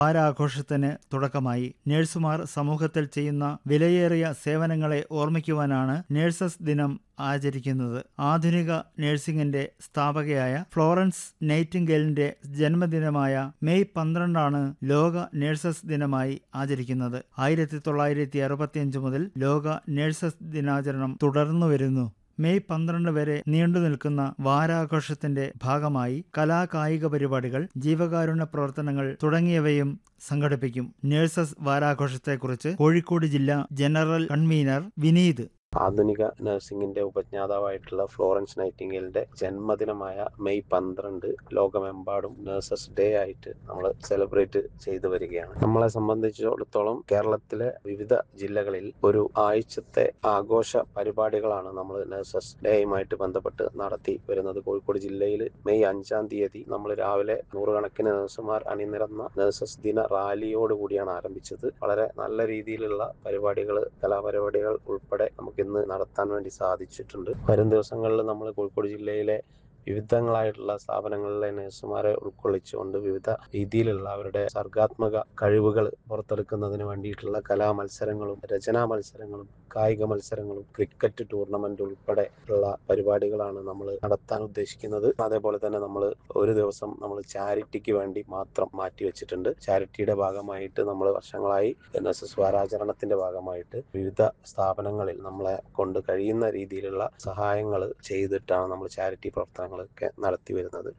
വാരാഘോഷത്തിന് തുടക്കമായി നഴ്സുമാർ സമൂഹത്തിൽ ചെയ്യുന്ന വിലയേറിയ സേവനങ്ങളെ ഓർമ്മിക്കുവാനാണ് നഴ്സസ് ദിനം ആചരിക്കുന്നത് ആധുനിക നഴ്സിംഗിന്റെ സ്ഥാപകയായ ഫ്ലോറൻസ് നൈറ്റിംഗേലിന്റെ ജന്മദിനമായ മെയ് പന്ത്രണ്ടാണ് ലോക നഴ്സസ് ദിനമായി ആചരിക്കുന്നത് ആയിരത്തി തൊള്ളായിരത്തി അറുപത്തിയഞ്ച് മുതൽ ലോക നഴ്സസ് ദിനാചരണം തുടർന്നു വരുന്നു മെയ് പന്ത്രണ്ട് വരെ നീണ്ടു നിൽക്കുന്ന വാരാഘോഷത്തിന്റെ ഭാഗമായി കലാകായിക പരിപാടികൾ ജീവകാരുണ്യ പ്രവർത്തനങ്ങൾ തുടങ്ങിയവയും സംഘടിപ്പിക്കും നഴ്സസ് വാരാഘോഷത്തെക്കുറിച്ച് കോഴിക്കോട് ജില്ലാ ജനറൽ കൺവീനർ വിനീത് ആധുനിക നഴ്സിംഗിന്റെ ഉപജ്ഞാതാവായിട്ടുള്ള ഫ്ലോറൻസ് നൈറ്റിംഗേലിന്റെ ജന്മദിനമായ മെയ് പന്ത്രണ്ട് ലോകമെമ്പാടും നഴ്സസ് ഡേ ആയിട്ട് നമ്മൾ സെലിബ്രേറ്റ് ചെയ്തു വരികയാണ് നമ്മളെ സംബന്ധിച്ചിടത്തോളം കേരളത്തിലെ വിവിധ ജില്ലകളിൽ ഒരു ആഴ്ചത്തെ ആഘോഷ പരിപാടികളാണ് നമ്മൾ നഴ്സസ് ഡേയുമായിട്ട് ബന്ധപ്പെട്ട് നടത്തി വരുന്നത് കോഴിക്കോട് ജില്ലയിൽ മെയ് അഞ്ചാം തീയതി നമ്മൾ രാവിലെ നൂറുകണക്കിന് നഴ്സുമാർ അണിനിരന്ന നഴ്സസ് ദിന റാലിയോട് കൂടിയാണ് ആരംഭിച്ചത് വളരെ നല്ല രീതിയിലുള്ള പരിപാടികൾ കലാപരിപാടികൾ ഉൾപ്പെടെ നമുക്ക് ഇന്ന് നടത്താൻ വേണ്ടി സാധിച്ചിട്ടുണ്ട് വരും ദിവസങ്ങളിൽ നമ്മൾ കോഴിക്കോട് ജില്ലയിലെ വിവിധങ്ങളായിട്ടുള്ള സ്ഥാപനങ്ങളിലെ നഴ്സുമാരെ ഉൾക്കൊള്ളിച്ചുകൊണ്ട് വിവിധ രീതിയിലുള്ള അവരുടെ സർഗാത്മക കഴിവുകൾ പുറത്തെടുക്കുന്നതിന് വേണ്ടിയിട്ടുള്ള കലാ മത്സരങ്ങളും രചനാ മത്സരങ്ങളും കായിക മത്സരങ്ങളും ക്രിക്കറ്റ് ടൂർണമെന്റ് ഉൾപ്പെടെ ഉള്ള പരിപാടികളാണ് നമ്മൾ നടത്താൻ ഉദ്ദേശിക്കുന്നത് അതേപോലെ തന്നെ നമ്മൾ ഒരു ദിവസം നമ്മൾ ചാരിറ്റിക്ക് വേണ്ടി മാത്രം മാറ്റി വെച്ചിട്ടുണ്ട് ചാരിറ്റിയുടെ ഭാഗമായിട്ട് നമ്മൾ വർഷങ്ങളായി എൻ എസ് എസ് വാരാചരണത്തിന്റെ ഭാഗമായിട്ട് വിവിധ സ്ഥാപനങ്ങളിൽ നമ്മളെ കൊണ്ട് കഴിയുന്ന രീതിയിലുള്ള സഹായങ്ങൾ ചെയ്തിട്ടാണ് നമ്മൾ ചാരിറ്റി പ്രവർത്തനങ്ങളൊക്കെ നടത്തി വരുന്നത്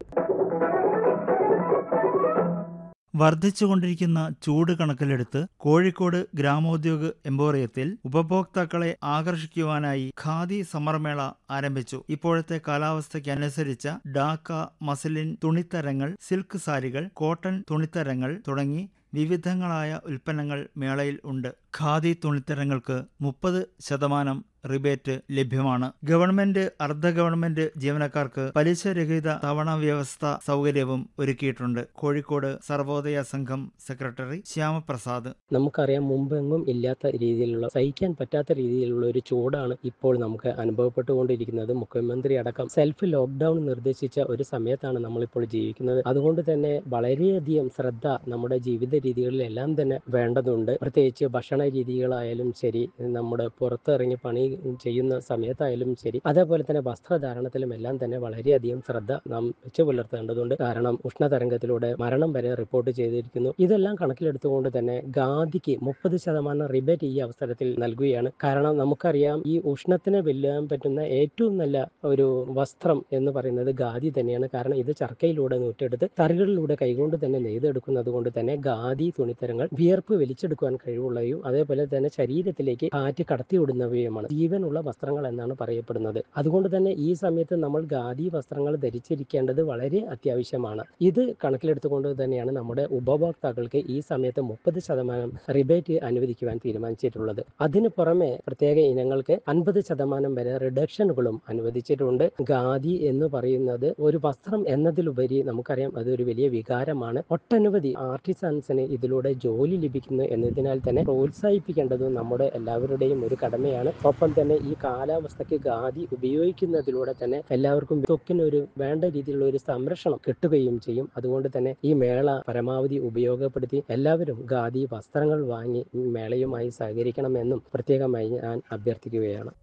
വർദ്ധിച്ചുകൊണ്ടിരിക്കുന്ന ചൂട് കണക്കിലെടുത്ത് കോഴിക്കോട് ഗ്രാമോദ്योग എംപോറിയത്തിൽ ഉപഭോക്താക്കളെ ആകർഷിക്കുവാനായി ഖാദി സമർമേള ആരംഭിച്ചു ഇപ്പോഴത്തെ കാലാവസ്ഥയ്ക്ക് അനുസരിച്ച ഡാക്ക മസിലിൻ തുണിത്തരങ്ങൾ സിൽക്ക് സാരികൾ കോട്ടൺ തുണിത്തരങ്ങൾ തുടങ്ങി വിവിധങ്ങളായ ഉൽപ്പന്നങ്ങൾ മേളയിൽ ഉണ്ട് ഖാദി തുണിത്തരങ്ങൾക്ക് മുപ്പത് ശതമാനം റിബേറ്റ് ലഭ്യമാണ് ഗവൺമെന്റ് അർദ്ധ ഗവൺമെന്റ് ജീവനക്കാർക്ക് പലിശരഹിത തവണ വ്യവസ്ഥ സൗകര്യവും ഒരുക്കിയിട്ടുണ്ട് കോഴിക്കോട് സർവോദയ സംഘം സെക്രട്ടറി ശ്യാമപ്രസാദ് നമുക്കറിയാം മുമ്പെങ്ങും ഇല്ലാത്ത രീതിയിലുള്ള സഹിക്കാൻ പറ്റാത്ത രീതിയിലുള്ള ഒരു ചൂടാണ് ഇപ്പോൾ നമുക്ക് അനുഭവപ്പെട്ടുകൊണ്ടിരിക്കുന്നത് മുഖ്യമന്ത്രി അടക്കം സെൽഫ് ലോക്ക്ഡൌൺ നിർദ്ദേശിച്ച ഒരു സമയത്താണ് നമ്മളിപ്പോൾ ജീവിക്കുന്നത് അതുകൊണ്ട് തന്നെ വളരെയധികം ശ്രദ്ധ നമ്മുടെ ജീവിത രീതികളിലെല്ലാം തന്നെ വേണ്ടതുണ്ട് പ്രത്യേകിച്ച് ഭക്ഷണ രീതികളായാലും ശരി നമ്മുടെ പുറത്തിറങ്ങി പണി ചെയ്യുന്ന സമയത്തായാലും ശരി അതേപോലെ തന്നെ വസ്ത്രധാരണത്തിലും എല്ലാം തന്നെ വളരെയധികം ശ്രദ്ധ നാം വെച്ച് പുലർത്തേണ്ടതുണ്ട് കാരണം ഉഷ്ണതരംഗത്തിലൂടെ മരണം വരെ റിപ്പോർട്ട് ചെയ്തിരിക്കുന്നു ഇതെല്ലാം കണക്കിലെടുത്തുകൊണ്ട് തന്നെ ഗാന്ധിക്ക് മുപ്പത് ശതമാനം റിബേറ്റ് ഈ അവസരത്തിൽ നൽകുകയാണ് കാരണം നമുക്കറിയാം ഈ ഉഷ്ണത്തിനെ വെല്ലാൻ പറ്റുന്ന ഏറ്റവും നല്ല ഒരു വസ്ത്രം എന്ന് പറയുന്നത് ഖാദി തന്നെയാണ് കാരണം ഇത് ചർക്കയിലൂടെ നൂറ്റെടുത്ത് തറികളിലൂടെ കൈകൊണ്ട് തന്നെ നെയ്തെടുക്കുന്നത് കൊണ്ട് തന്നെ ഖാദി തുണിത്തരങ്ങൾ വിയർപ്പ് വലിച്ചെടുക്കുവാൻ കഴിവുള്ളവയും അതേപോലെ തന്നെ ശരീരത്തിലേക്ക് കാറ്റ് കടത്തിവിടുന്നവയുമാണ് ജീവനുള്ള വസ്ത്രങ്ങൾ എന്നാണ് പറയപ്പെടുന്നത് അതുകൊണ്ട് തന്നെ ഈ സമയത്ത് നമ്മൾ ഖാദി വസ്ത്രങ്ങൾ ധരിച്ചിരിക്കേണ്ടത് വളരെ അത്യാവശ്യമാണ് ഇത് കണക്കിലെടുത്തുകൊണ്ട് തന്നെയാണ് നമ്മുടെ ഉപഭോക്താക്കൾക്ക് ഈ സമയത്ത് മുപ്പത് ശതമാനം റിബേറ്റ് അനുവദിക്കുവാൻ തീരുമാനിച്ചിട്ടുള്ളത് അതിനു പുറമെ പ്രത്യേക ഇനങ്ങൾക്ക് അൻപത് ശതമാനം വരെ റിഡക്ഷനുകളും അനുവദിച്ചിട്ടുണ്ട് ഖാദി എന്ന് പറയുന്നത് ഒരു വസ്ത്രം എന്നതിലുപരി നമുക്കറിയാം അതൊരു വലിയ വികാരമാണ് ഒട്ടനവധി ആർട്ടിസൻസിന് ഇതിലൂടെ ജോലി ലഭിക്കുന്നു എന്നതിനാൽ തന്നെ പ്രോത്സാഹിപ്പിക്കേണ്ടതും നമ്മുടെ എല്ലാവരുടെയും ഒരു കടമയാണ് ഒപ്പം തന്നെ ഈ കാലാവസ്ഥയ്ക്ക് ഖാദി ഉപയോഗിക്കുന്നതിലൂടെ തന്നെ എല്ലാവർക്കും ത്വക്കിന് ഒരു വേണ്ട രീതിയിലുള്ള ഒരു സംരക്ഷണം കിട്ടുകയും ചെയ്യും അതുകൊണ്ട് തന്നെ ഈ മേള പരമാവധി ഉപയോഗപ്പെടുത്തി എല്ലാവരും ഖാദി വസ്ത്രങ്ങൾ വാങ്ങി ഈ മേളയുമായി സഹകരിക്കണമെന്നും പ്രത്യേകമായി ഞാൻ അഭ്യർത്ഥിക്കുകയാണ്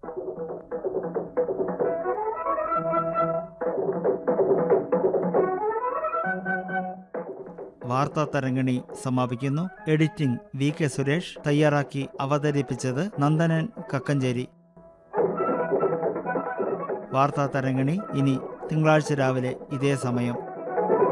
വാർത്താ തരംഗിണി സമാപിക്കുന്നു എഡിറ്റിംഗ് വി കെ സുരേഷ് തയ്യാറാക്കി അവതരിപ്പിച്ചത് നന്ദനൻ കക്കഞ്ചേരി വാർത്താ തരംഗിണി ഇനി തിങ്കളാഴ്ച രാവിലെ ഇതേ സമയം